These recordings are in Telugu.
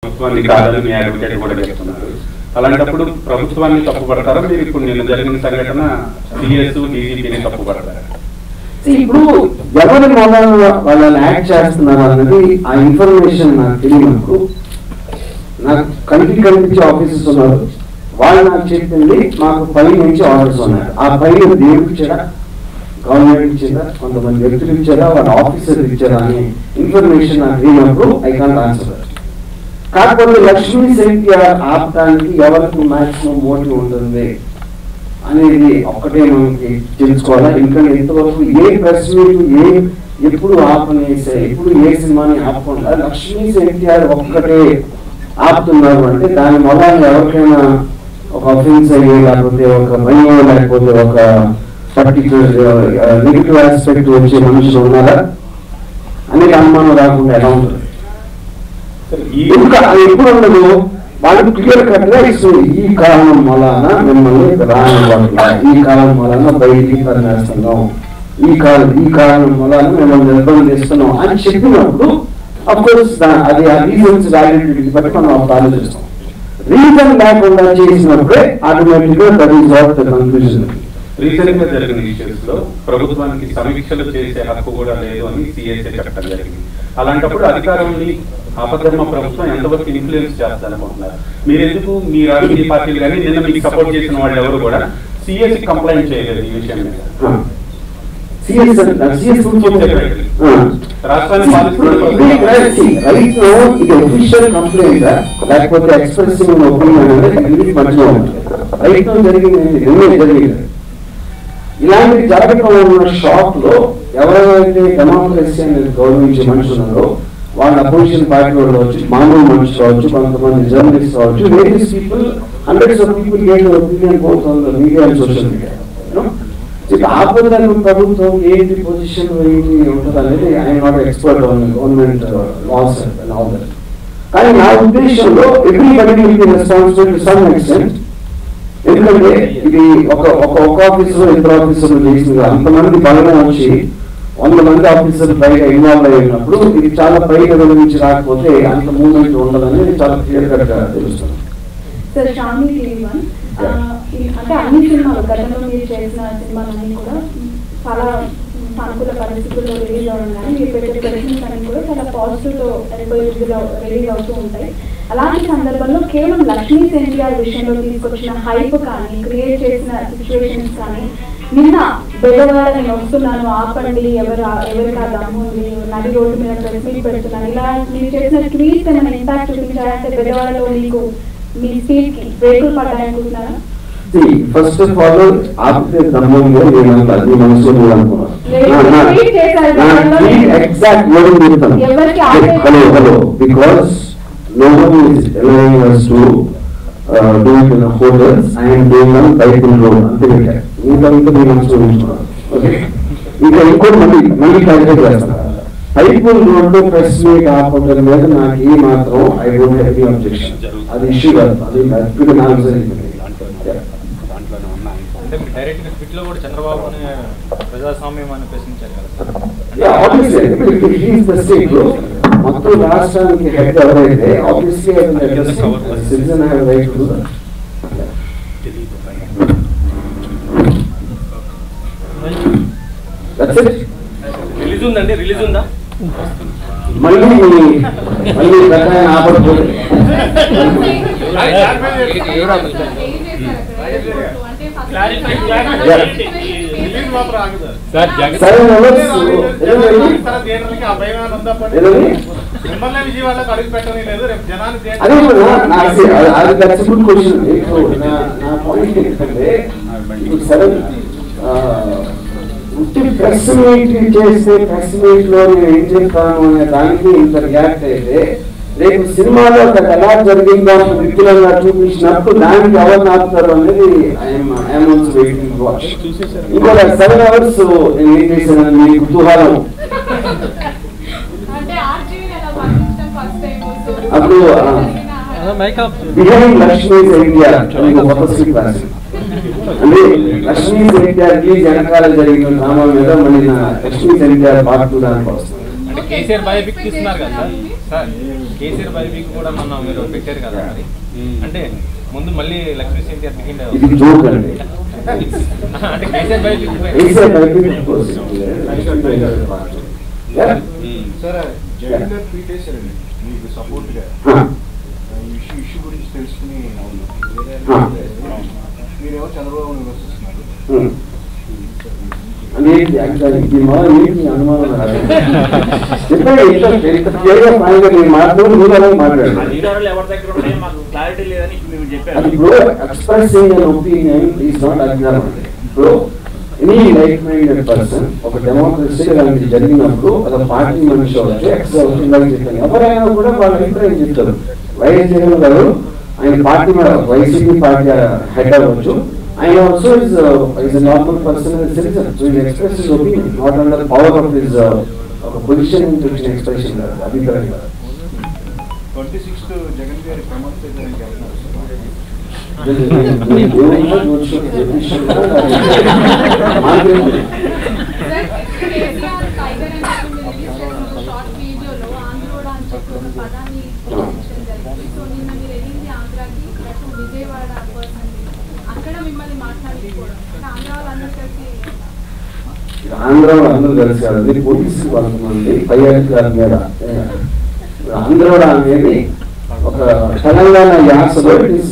ప్రభుత్వాన్ని కాదని మీ అడ్వకేట్ కూడా చెప్తున్నారు అలాంటప్పుడు ప్రభుత్వాన్ని తప్పుపడతారా మీరు ఇప్పుడు నిన్న జరిగిన సంఘటన సిఎస్ డీజీపీని తప్పుపడతారా ఇప్పుడు ఎవరి మూలంలో వాళ్ళని యాక్ట్ చేస్తున్నారు అన్నది ఆ ఇన్ఫర్మేషన్ నాకు తెలియనప్పుడు నాకు కంటికి కనిపించే ఆఫీసర్స్ ఉన్నారు వాళ్ళు నాకు చెప్పింది మాకు పై నుంచి ఆర్డర్స్ ఉన్నాయి ఆ పైన దేవుడు ఇచ్చారా గవర్నమెంట్ ఇచ్చారా కొంతమంది వ్యక్తులు ఇచ్చారా వాళ్ళ ఆఫీసర్ ఇచ్చారా అని ఇన్ఫర్మేషన్ నాకు తెలియనప్పుడు ఐ కాంట్ ఆన్సర్ కాకపోతే లక్ష్మీ శక్తి ఆపడానికి ఎవరికి మాక్సిమం మోటివ్ ఉంటుంది అనేది ఒక్కటే మనకి తెలుసుకోవాలా ఎందుకంటే ఇంతవరకు ఏ ప్రెస్ మీట్ ఏ ఎప్పుడు ఆపనేసే ఎప్పుడు ఏ సినిమాని ఆపకుండా లక్ష్మీ ఎన్టీఆర్ ఒక్కటే ఆపుతున్నారు అంటే దాని మొదలు ఎవరికైనా ఒక అఫెన్స్ అయ్యి లేకపోతే ఒక భయం లేకపోతే ఒక పర్టికులర్ నెగిటివ్ ఆస్పెక్ట్ వచ్చే మనుషులు ఉన్నారా అనేది అనుమానం రాకుండా ఎలా ఉంటుంది ఈ ఇంకా అది ఎప్పుడు ఉండదు వాళ్ళకి క్లియర్ కట్ గా ఇస్తుంది ఈ కారణం వలన మిమ్మల్ని రానివ్వట్ల ఈ కారణం వలన బయటికి తరిమేస్తున్నాం ఈ కారణం ఈ కారణం వలన మిమ్మల్ని నిర్బంధిస్తున్నాం అని చెప్పినప్పుడు అఫ్ కోర్స్ అది ఆ రీజన్స్ వ్యాలిడిటీ బట్టి మనం అప్పుడు ఆలోచిస్తాం రీజన్ లేకుండా చేసినప్పుడే ఆటోమేటిక్ గా that is what the conclusion recent గా జరిగిన ఇష్యూస్ లో ప్రభుత్వానికి సమీక్షలు చేసే హక్కు కూడా లేదు అని సిఎస్ఏ చెప్పడం జరిగింది అలాంటప్పుడు అధికారాన్ని ఆపధర్మ ప్రభుత్వం ఎంతవరకు ఇన్ఫ్లుయెన్స్ చేస్తారనుకుంటున్నారు మీరు ఎందుకు మీ రాజకీయ పార్టీలు కానీ నిన్న మీకు సపోర్ట్ చేసిన వాళ్ళు ఎవరు కూడా సిఎస్సి కంప్లైంట్ చేయలేదు ఈ విషయం మీద సిఎస్ సిఎస్ రాష్ట్రాన్ని పాలిస్తున్న రైట్ నో ఇది ఒఫీషియల్ కంప్లైంట్ లేకపోతే ఎక్స్ప్రెసింగ్ ఒపీనియన్ అనేది ఇంగ్లీష్ మధ్యలో ఉంటుంది రైట్ నో జరిగింది ఏంటి? నిన్నే జరిగింది ఇలాంటి జరగటం ఉన్న షాక్ లో ఎవరైతే డెమోక్రసీ అనేది గౌరవించే మనుషులు ఉన్నారో వాళ్ళ అపోజిషన్ పార్టీ వాళ్ళు కావచ్చు మామూలు మనుషులు కావచ్చు కొంతమంది జర్నలిస్ట్ కావచ్చు various people hundreds of people get opinion పోతుంది మీడియా అండ్ సోషల్ మీడియా ఆపదలను ప్రభుత్వం ఏంటి పొజిషన్ ఏంటి ఉంటుంది అనేది I'm not expert on government laws and all that కానీ నా ఉద్దేశంలో everybody responsible to some extent ఎందుకంటే ఇది ఒక ఒక ఒక ఆఫీసర్ ఇద్దరు ఆఫీసర్లు చేసింది అంతమంది బలం వచ్చి వంద మంది ఆఫీసర్లు పైగా ఇన్వాల్వ్ అయినప్పుడు ఇది చాలా పైగా నుంచి రాకపోతే అంత మూమెంట్ ఉండదని చాలా క్లియర్ కట్ గా తెలుస్తుంది సార్ షామి టీవీ వన్ ఆ, ఈ- అంటే అన్ని సినిమాలు గతంలో మీరు చేసిన సినిమాలన్నీ కూడా చాలా సానుకూల పరిస్థితుల్లో రిలీజ్ అవ్వడం కానీ మీరు పెట్టే ప్రశ్నలు అన్ని కూడా చాలా పాజిటివ్ తో రిలీజ్ అవుతూ ఉంటాయి అలాంటి సందర్భంలో కేవలం లక్ష్మీ ఎన్టీఆర్ విషయంలో తీసుకొచ్చిన హైప్ కానీ క్రియేట్ చేసిన సిచ్యువేషన్స్ కానీ నిన్న బెదవాడ నేను వస్తున్నాను ఆపండి ఎవరు ఎవరికి ఆ దమ్ము ఉంది నది రోడ్డు మీద ప్రెస్ మీట్ పెడుతున్నాను ఇలా మీరు చేసిన ట్వీట్ ఏమైనా ఇంపాక్ట్ చూపించాలంటే బెదవాడలో మీకు మీ స్పీడ్ కి బ్రేకులు పడ్డాయనుకుంటున్నారా ఫస్ట్ ఆఫ్ ఆల్ ఆపితే దమ్మంగా నేను అంటాను నీ మనసులో కూడా అనుకున్నాను లేదు, tweet చేశారు. ఎగ్జాక్ట్ వర్డ్ చెప్తాను ఎవరికి ఆపే- hello hello because no one is allowing us to uh, do it in the hotels I am doing on Bible road అంతే పెట్టారు ఇంకా ఇంకా మీ మనసులో ఉంచుకున్నాను ఓకే ఇంకా ఇంకోటి మళ్ళీ మళ్ళీ క్లారిఫై చేస్తాను బైబుల్ రోడ్డు ప్రెస్ మీట్ ఆ హోటల్ మీద నాకు ఏ మాత్రం I don't have any objection అది ఇష్యూ కాదు అది అది నాకు జరిగింది దాంట్లోనే ఉన్నాయి అంటే డైరెక్ట్ గా ట్విట్ లో కూడా చంద్రబాబుని ప్రజాస్వామ్యం అని ప్రశ్నించారు కదా సార్ Yeah, obviously, ఇప్పుడు he is the state లో మొత్తం రాష్ట్రానికి హెడ్ ఎవరైతే obviously citizen have right to that's it release ఉందండి రిలీజ్ ఉందా మళ్ళీ మీ- మళ్ళీ పెద్ద ఆయన ఆపకపోతే సార్ జగన్ సరే అవ్వచ్చు. ఏదండి? ఏదండి? మిమ్మల్ని విజయవాడలోకి అడుగు పెట్టని లేదు రేపు జనాన్ని థియేటర్ అదే ఇప్పుడు నా- అది- అది దట్స్ గుడ్ క్వశ్చన్ ఇప్పుడు నా నా పాయింట్ ఏంటంటే ఇప్పుడు సరే ఆ, ఉట్టి ప్రెస్ మీట్ చేస్తే ప్రెస్ మీట్ లో నేను ఏం చెప్తాను అనే దానికి ఇంత రియాక్ట్ అయితే రేపు సినిమాలో అక్కడ ఎలా జరిగిందో అంత విపులంగా చూపించినప్పుడు దానికి ఎవరు ఆపుతారు అనేది I'm I'm also waiting watch ఇంకో సెవెన్ అవర్స్ నేను ఏం చేశాను మీ కుతూహలం అప్పుడు ఆ, mike off behind Lakshmi India అని ఒక కొత్త స్క్రిప్ట్ రాసింది అంటే లక్ష్మీ ఇండియా రిలీజ్ వెనకాల జరిగిన డ్రామా మీద మళ్ళీ నా లక్ష్మీ ఇండియా పార్ట్ టూ దానికి వస్తుంది అంటే కేసీఆర్ బయోపిక్ తీస్తున్నారు కదా సార్ సార్ కేసీఆర్ బైబీకి కూడా మొన్న మీరు పెట్టారు కదా మరి అంటే ముందు మళ్ళీ లక్ష్మీ సింటి అతికిండే ఇది జోక్ అండి అంటే కేసీఆర్ బైబీకి ఏసే బయటికి పోసి. Yeah. సార్ జగన్ గారు ట్వీట్ చేశారండి మీకు సపోర్ట్ గా Huh. ఈ ఇష్యూ ఇష్యూ గురించి తెలుసుకుని వేరే Huh. మీరేమో చంద్రబాబు విమర్శిస్తున్నారు Hmm. అంటే ఏంటి actually ఈ మా ఏంటి అనుమానం రాదు. చెప్పండి ఇంత ఇంత క్లియర్గా ఫ్రాంక్గా నేను మాట్లాడు మీరు అలాగే మాట్లాడండి అధికారులు ఎవరి దగ్గర ఉన్నాయో మాకు క్లారిటీ లేదని ఇప్పుడు మీరు అది చెప్పారు ఇప్పుడు expressing an opinion is not అజ్ఞానం ఇప్పుడు ఎనీ లైక్ మైండెడ్ పర్సన్ ఒక డెమోక్రసీ అలాంటి జరిగినప్పుడు ఒక పార్టీ మనిషి అవచ్చు ఎక్స్ అవచ్చు ఇందాక చెప్పాను ఎవరైనా కూడా వాళ్ళ అభిప్రాయం చెప్తారు వైఎస్ జగన్ గారు ఆయన పార్టీ వైసీపీ పార్టీ హెడ్ అవ్వచ్చు ఆయన also is is normal person citizen so is express is opinion not under power of his ఒక పొజిషన్ నుంచి ఎక్స్ప్రెషన్ కాదు అభిప్రాయం కాదు ట్వంటీ సిక్స్త్ జగన్ గారి ప్రమాణ స్వీకారానికి వెళ్తున్నారు కేసీఆర్ టైగర్ అని చెప్పి మీరు రిలీజ్ చేసిన షార్ట్ వీడియోలో ఆంధ్రోడ అని చెప్పి ఒక పదాన్ని ఉపయోగించడం జరిగింది సో నిన్న మీరు వెళ్ళింది ఆంధ్రాకి టు విజయవాడ పర్సన్ అక్కడ మిమ్మల్ని మాట్లాడుకోవడం ఆంధ్ర వాళ్ళందరూ కలిసి ఆంధ్ర అందరూ కలిసి కాదండి పోలీసు కొంతమంది పై అధికారుల మీద ఆంధ్ర అనేది ఒక తెలంగాణ యాసలో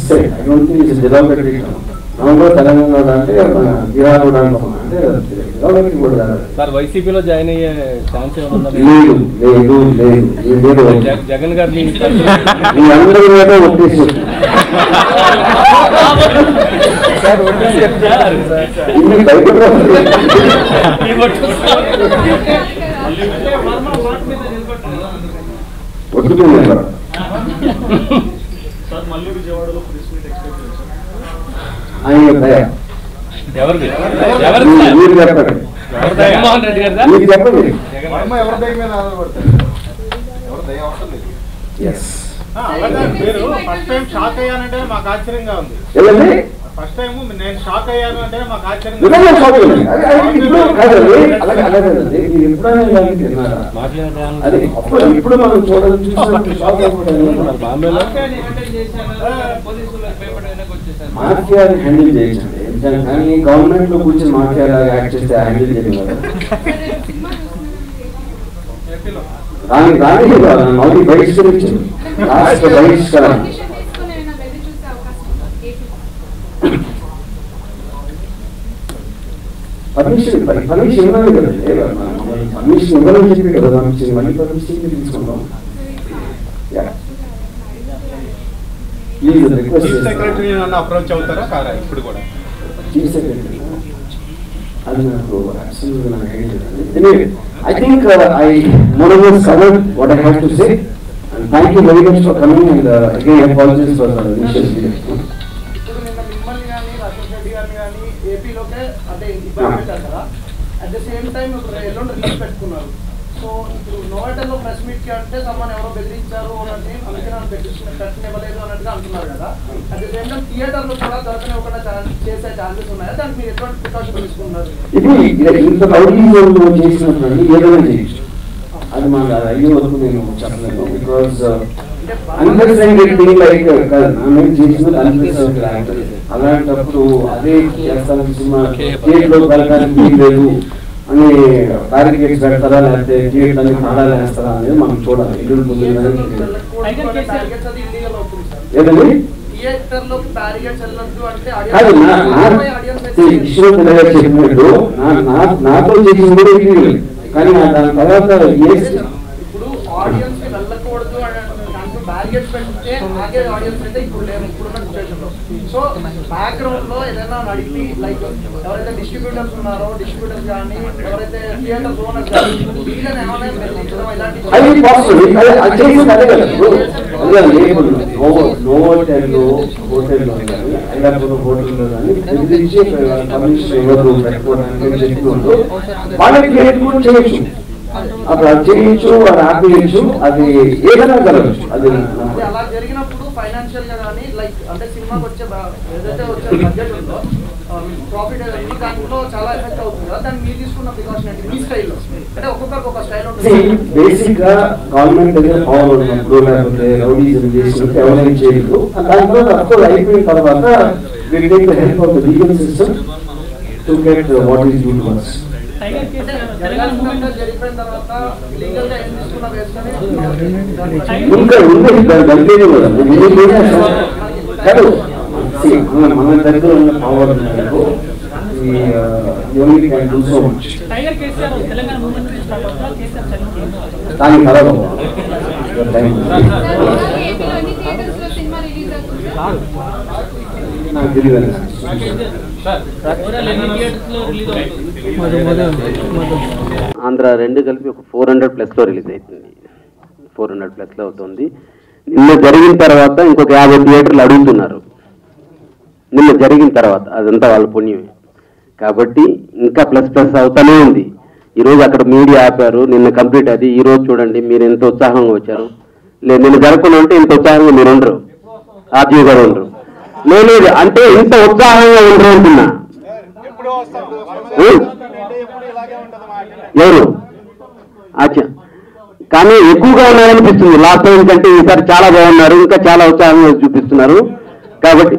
నవంబర్ తెలంగాణ అంటే మన బీహార్ కూడా అనుకున్నాం. అంటే డెవలపింగ్ కూడా కాదు. సార్ వైసీపీలో జాయిన్ అయ్యే ఛాన్స్ ఏమన్నా లేదు లేదు లేదు ఇది లేదు జగ- జగన్ గారిని మీ అందరి మీద ఒట్టేసి సార్ వడ్డీసారు సార్ ఇన్ని భయపడరా? ఒట్టుకుంది అక్కడ. సార్ మళ్ళీ విజయవాడలో ప్రెస్ మీట్ ఎక్స్పెక్ట్ చేశారు ఆయన దయ ఎవరిది మీరు- ఎవరిది సార్? మీరు చెప్పండి జగన్మోహన్ రెడ్డి గారిదా మీరు చెప్పండి వర్మ ఎవరి దయ మీద ఆధారపడతారు ఎవరి దయ అవసరం లేదు ఎస్ ఆ, అలాగే మీరు ఫస్ట్ టైం షాక్ అయ్యానంటే మాకు ఆశ్చర్యంగా ఉంది ఏదండి ఫస్ట్ టైం నేను షాక్ అయ్యాను అంటే మాకు ఆశ్చర్యంగా నిజంగా ఉంది. షాక్ అయ్యింది. అది- అది ఇప్పుడు కాదండి, అలాగే అలాగేనండి. మీరు ఎప్పుడైనా ఇలాగే తిన్నారా? మాట్లాడాను అది అప్పుడు ఇప్పుడు మనం చూడాలి చూసినప్పుడు షాక్ అయిపోతాను బాంబేలో మాఫియాని హ్యాండిల్ చేయొచ్చండి ఎందుకంటే కానీ గవర్నమెంట్ లో కూర్చొని మాఫియా యాక్ట్ చేస్తే హ్యాండిల్ చేయడం కదా సినిమా చూస్తున్నాను దాని దాని మళ్ళీ బహిష్కరించారు రాష్ట్ర బహిష్కరణ పర్మిషన్ తీసుకుని ఏమైనా వెళ్ళి చూసే అవకాశం ఉందా ఏపీ పర్మిషన్ పర్మిషన్ ఇవ్వాలి కదండి పర్మిషన్ ఇవ్వాలని చెప్పి కదా పర్మిషన్ మళ్ళీ పర్మిషన్ తీసుకుందాం ప్లీజ్ రిక్వెస్ట్ చీఫ్ సెక్రటరీ నన్ను అప్రోచ్ అవుతారా కారా ఇప్పుడు కూడా చీఫ్ సెక్రటరీ అది నాకు absolutely నాకు idea లేదండి. Anyway, I think uh, I more or less covered what I have to say. And thank you very much for coming and uh, again apologies for the initial delay. ఇప్పుడు నిన్న మిమ్మల్ని కానీ రాజేష్ రెడ్డి గారిని కానీ ఏపీలోకే అంటే ఇబ్బంది పెట్టారు కదా అట్ ద సేమ్ టైం ఇప్పుడు ఎల్లుండి రిలీజ్ పెట్టుకున్నారు సో ఇప్పుడు నోవెటల్లో ప్రెస్ మీట్ కి అంటే సమ్మని ఎవరో బెదిరించారు అన్నది అందుకే నన్ను పెట్టించిన పెట్టనివ్వలేదు అన్నట్టుగా అంటున్నారు కదా at the same time theatre లో కూడా దొరకనివ్వకుండా ఛాన్స్ చేసే ఛాన్సెస్ ఉన్నాయా దానికి మీరు ఎటువంటి ప్రికాషన్ తీసుకున్నారు ఇది ఇది ఇంత రౌడీజంలో చేసినప్పుడు ఏదైనా చేయొచ్చు అది మాకు అది అయ్యే వరకు నేను చెప్పలేను బికాస్ అంటే అన్ప్రెసిడెంటెడ్ థింగ్ లైక్ నా మీద చేసినది అన్ప్రెసిడెంటెడ్ యాక్ట్ అలాంటప్పుడు అదే చేస్తాను సినిమా థియేటర్లో వెళ్ళడానికి వీలు లేదు అని బ్యారికేడ్స్ పెడతారా లేకపోతే థియేటర్ అన్ని తాళాలు వేస్తారా అనేది మనం చూడాలి ఇల్లు ముందు బ్యారిగేట్స్ అది ఇల్లీగల్ అవుతుంది సార్ ఏదండి థియేటర్ లో బ్యారిగేట్స్ వెళ్ళొద్దు అంటే కాదు నా నా ఆడియన్స్ ఇష్యూ చెప్పినట్టు నా నా- నాతో చేసింది కూడా ఇది కానీ ఆ దాని తర్వాత ఏ ఇప్పుడు ఆడియన్స్ కి వెళ్ళకూడదు అని దాంట్లో బ్యారిగేట్స్ పెడితే ఆగే ఆడియన్స్ అయితే ఇప్పుడు లేరు ఇప్పుడున్న సిచ్యువేషన్ లో సో బ్యాక్గ్రౌండ్ లో ఏదైనా నడిపి లైక్ ఎవరైతే డిస్ట్రిబ్యూటర్స్ ఉన్నారో డిస్ట్రిబ్యూటర్స్ కానీ ఎవరైతే థియేటర్స్ ఓనర్స్ కానీ వీళ్ళని ఏమైనా బెదిరించడం అది ఇలాంటి పాసిబుల్ అది అది చేసింది అదే కదా ఇప్పుడు అదే లేబుల్ నో నో హోటల్లో హోటల్లో కానీ ఐలాపూర్ హోటల్లో కానీ బెదిరించి పర్మిషన్ ఇవ్వదు పెట్టుకోవడానికి అని చెప్పినప్పుడు వాళ్ళకి క్రియేట్ కూడా చేయొచ్చు అప్పుడు అది చేయొచ్చు అది ఆపేయచ్చు అది ఏదైనా కలవచ్చు అది అది అలా జరిగినప్పుడు ఫైనాన్షియల్ గా కానీ లైక్ అంటే సినిమాకి వచ్చే బ- ఏదైతే వచ్చే బడ్జెట్ ఉందో ప్రాఫిట్ ఏదైతే ఉందో దాంట్లో చాలా ఎఫెక్ట్ అవుతుంది కదా దాన్ని మీరు తీసుకున్న ప్రికాషన్ ఏంటి మీ స్టైల్లో అంటే ఒక్కొక్కరికి ఒక స్టైల్ ఉంటుంది బేసిక్ గా గవర్నమెంట్ దగ్గర పవర్ ఉన్నప్పుడు లేకపోతే రౌడీజం చేసినప్పుడు ఎవరైనా చేయరు దాని తర్వాత అప్పుడు అయిపోయిన తర్వాత we take the help of the legal system to get uh, what is due to us. జరగాల్సినంత జరిగిపోయిన తర్వాత లీగల్ గా ఏం తీసుకున్నా వేసుకొని ఇంకా ఉంది దాని దగ్గర కూడా ఇది కూడా కాదు See, మన మన దగ్గర ఉన్న power only can do so much tiger KCR Telangana movement నుంచి స్టార్ట్ అవుతా కేసీఆర్ చలికి దాని తర్వాత నాకు తెలియదు ఓవరాల్ ఎన్ని థియేటర్స్ లో రిలీజ్ అవుతుంది ఆంధ్ర రెండు కలిపి ఒక ఫోర్ హండ్రెడ్ ప్లస్లో రిలీజ్ అవుతుంది ఫోర్ హండ్రెడ్ ప్లస్లో అవుతుంది నిన్న జరిగిన తర్వాత ఇంకొక యాభై థియేటర్లు అడుగుతున్నారు నిన్న జరిగిన తర్వాత అదంతా వాళ్ళ పుణ్యమే కాబట్టి ఇంకా ప్లస్ ప్లస్ అవుతానే ఉంది ఈరోజు అక్కడ మీడియా ఆపారు నిన్న కంప్లీట్ అది ఈ రోజు చూడండి మీరు ఎంత ఉత్సాహంగా వచ్చారు లేదు నిన్న జరగకుండా ఉంటే ఇంత ఉత్సాహంగా మీరు ఉండరు ఆర్జీ గారు ఉండరు లేదు లేదు, అంటే ఇంత ఉత్సాహంగా ఉండరు అంటున్నా ఉం? ఎవరు అచ్చా కానీ ఎక్కువగా ఉన్నారనిపిస్తుంది లాస్ట్ టైం కంటే ఈసారి చాలా బాగున్నారు ఇంకా చాలా ఉత్సాహంగా చూపిస్తున్నారు కాబట్టి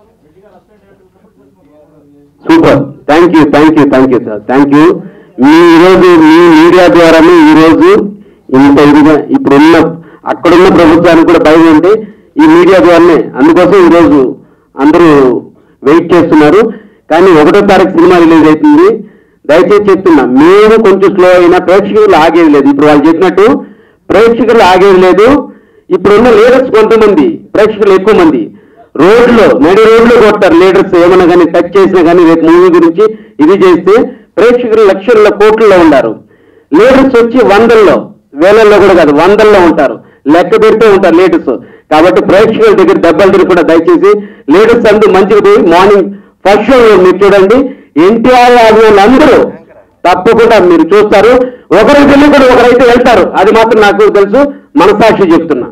super thank you thank you thank you sir thank you మీ ఈరోజు మీ మీడియా ద్వారానే ఈరోజు ఇంత ఇదిగా ఇప్పుడున్న అక్కడున్న ప్రభుత్వానికి కూడా భయం అంటే ఈ మీడియా ద్వారానే అందుకోసం ఈరోజు అందరూ వెయిట్ చేస్తున్నారు కానీ ఒకటో తారీఖు సినిమా రిలీజ్ అవుతుంది దయచేసి చెప్తున్నా మేము కొంచెం స్లో అయినా ప్రేక్షకులు ఆగేది లేదు ఇప్పుడు వాళ్ళు చెప్పినట్టు ప్రేక్షకులు ఆగేది లేదు ఇప్పుడున్న లీడర్స్ కొంతమంది ప్రేక్షకులు ఎక్కువ మంది రోడ్లో నడి రోడ్లో కొడతారు లీడర్స్ ఏమైనా కానీ టచ్ చేసినా కానీ రేపు మూవీ గురించి ఇది చేస్తే ప్రేక్షకులు లక్షల్లో కోట్లలో ఉన్నారు లీడర్స్ వచ్చి వందల్లో వేలల్లో కూడా కాదు వందల్లో ఉంటారు లెక్క పెడుతూ ఉంటారు లీడర్స్ కాబట్టి ప్రేక్షకుల దగ్గర దెబ్బలు తిరిగి కూడా దయచేసి లీడర్స్ అందరూ మంచిగా పోయి మార్నింగ్ ఫస్ట్ షో మీరు చూడండి ఎన్టీఆర్ అభిమానులు అందరూ తప్పకుండా మీరు చూస్తారు ఒకరికి వెళ్ళి కూడా ఒకరైతే వెళ్తారు అది మాత్రం నాకు తెలుసు మనసాక్షి చెప్తున్నా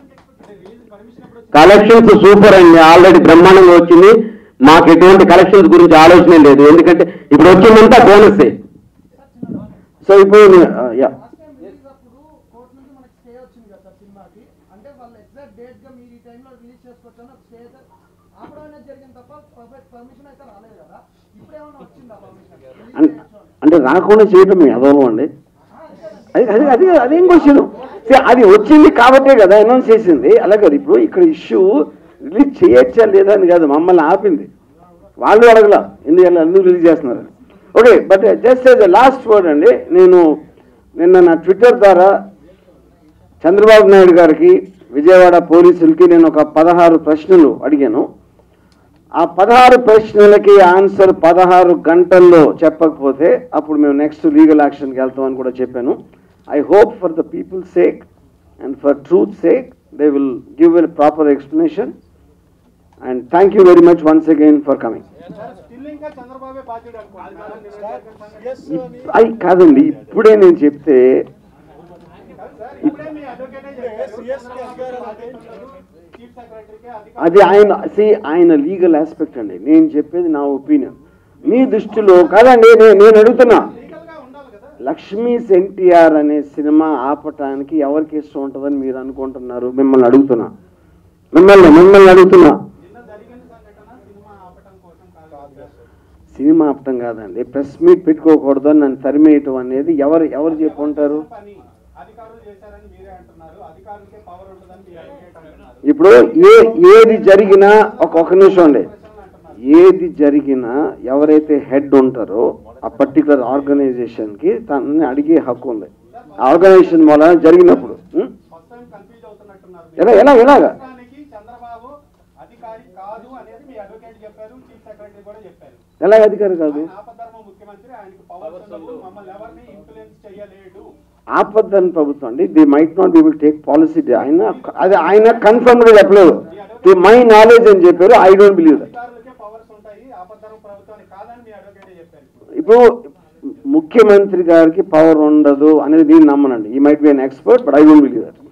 కలెక్షన్స్ సూపర్ అండి ఆల్రెడీ బ్రహ్మాండంగా వచ్చింది మాకు ఎటువంటి కలెక్షన్స్ గురించి ఆలోచనే లేదు ఎందుకంటే ఇప్పుడు వచ్చిందంతా బోనసే సో ఇప్పుడు యా కోర్టు నుంచి మనకి స్టే వచ్చింది కదా సార్ సినిమాకి అంటే వాళ్ళు ఎగ్జాక్ట్ డేట్ గా మీరు ఈ టైంలో రిలీజ్ చేసుకోవచ్చు అని స్టే అయితే ఆపడం అనేది జరిగింది తప్ప పర్ఫెక్ట్ పర్మిషన్ అయితే రాలేదు కదా ఇప్పుడు ఏమైనా వచ్చిందా పర్మిషన్ అన్- అంటే రాకుండా చేయటం మీ అదోలం అండి అది అది అది అదేం క్వశ్చన్ అది వచ్చింది కాబట్టే కదా అనౌన్స్ చేసింది అలా కాదు ఇప్పుడు ఇక్కడ ఇష్యూ రిలీజ్ చేయొచ్చా లేదా అని కాదు మమ్మల్ని ఆపింది వాళ్ళు అడగల ఎందుకంటే ఎందుకు రిలీజ్ చేస్తున్నారు okay but just as last word అండి నేను నిన్న నా ట్విట్టర్ ద్వారా చంద్రబాబు నాయుడు గారికి విజయవాడ పోలీసులకి నేను ఒక పదహారు ప్రశ్నలు అడిగాను ఆ పదహారు ప్రశ్నలకి ఆన్సర్ పదహారు గంటల్లో చెప్పకపోతే అప్పుడు మేము నెక్స్ట్ లీగల్ యాక్షన్కి వెళ్తామని కూడా చెప్పాను I hope for the people sake and for truth sake they will give a proper explanation and thank you very much once again for coming still ఇంకా చంద్రబాబే బాధ్యుడు అనుకుంటున్నాను అది కాదండి ఇప్పుడే నేను చెప్తే ఇప్పుడే మీ అడ్వకేటే చీఫ్ సెక్రటరీకి అది ఆయన సి ఆయన లీగల్ ఆస్పెక్ట్ అండి నేను చెప్పేది నా ఒపీనియన్ మీ దృష్టిలో కాదండి నేను నేను అడుగుతున్నా లక్ష్మీ ఎన్టీఆర్ అనే సినిమా ఆపటానికి ఎవరికి ఇష్టం ఉంటుందని మీరు అనుకుంటున్నారు మిమ్మల్ని అడుగుతున్నా మిమ్మల్ని మిమ్మల్ని అడుగుతున్నా సినిమా ఆపటం కాదండి ప్రెస్ మీట్ పెట్టుకోకూడదు అని నన్ను తరిమేయటం అనేది ఎవరు ఎవరు చెప్పుంటారు పని అధికారులు చేశారని మీరే అంటున్నారు అధికారులకే పవర్ ఉంటుందని మీరు అడ్వకేట్ అంటున్నారు ఇప్పుడు ఏ ఏది జరిగినా ఒక ఒక నిమిషం అండి ఏది జరిగినా ఎవరైతే హెడ్ ఉంటారో ఆ పర్టికులర్ ఆర్గనైజేషన్కి తనని అడిగే హక్కు ఉంది ఆ ఆర్గనైజేషన్ వలన జరిగినప్పుడు ఉం? ఫస్ట్ టైం కన్ఫ్యూజ్ అవుతున్నట్టున్నారు ఎలా ఎలా ఎలాగా రాష్ట్రానికి చంద్రబాబు అధికారి కాదు అనేది మీ అడ్వకేట్ చెప్పారు చీఫ్ సెక్రటరీ కూడా చెప్పారు ఎలా అధికారి కాదు ఆయన ఆపద్ధర్మ ముఖ్యమంత్రి ఆయనకు పవర్ ఉన్నప్పుడు మమ్మల్ని ఎవరిని ఇన్ఫ్లుయెన్స్ చేయలేడు ఆపద్దని ప్రభుత్వం అండి they might not be will take policy ఆయన అది ఆయన కన్ఫర్మ్గా చెప్పలేదు ది మై నాలెడ్జ్ అని చెప్పారు ఐ డోంట్ బిలీవ్ దట్ అధికారులకే పవర్స్ ఉంటాయి ఆపద్ధర్మ ప్రభుత్వానికి కాదని మీ అడ్వకేటే చెప్పారు ఇప్పుడు ముఖ్యమంత్రి గారికి పవర్ ఉండదు అనేది నేను నమ్మనండి he might be an expert but I don't believe that